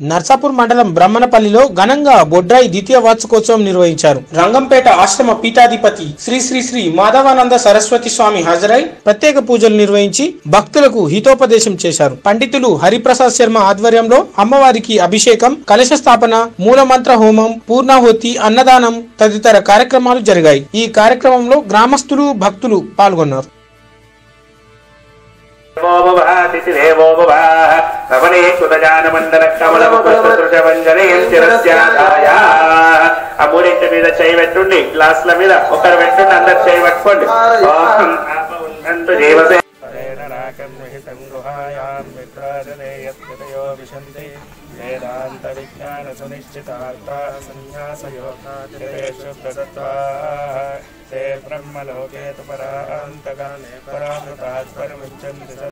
నర్సాపూర్ మండలం బ్రహ్మణపల్లిలో ఘనంగా బొడ్రాయి ద్వితీయ వార్షికోత్సవం నిర్వహించారు రంగంపేట ఆశ్రమ పీఠాధిపతి శ్రీ శ్రీ శ్రీ మాధవానంద సరస్వతి స్వామి హాజరై ప్రత్యేక పూజలు నిర్వహించి భక్తులకు హితోపదేశం చేశారు పండితులు హరిప్రసాద్ శర్మ ఆధ్వర్యంలో అమ్మవారికి అభిషేకం కలశ స్థాపన మూలమంత్ర హోమం పూర్ణాహుతి అన్నదానం తదితర కార్యక్రమాలు జరిగాయి ఈ కార్యక్రమంలో గ్రామస్తులు భక్తులు పాల్గొన్నారు దేవో రమణే కృతజానమండల కమలముఖృషవంజనయం శిరస్యాదాయ ఆ మూడింటి మీద చేయి పెట్టుండి గ్లాసుల మీద ఒకరు పెట్టుండి అందరు చేయి పట్టుకోండి ఓం అంటూ జీవసే వేదాంత విజ్ఞాన సునిశ్చితార్థ సన్యాసయోగాదిషు ప్రదత్వా ते ब्रह्मलोके तु परान्तकाले परामृतात् परमुच्यन्ते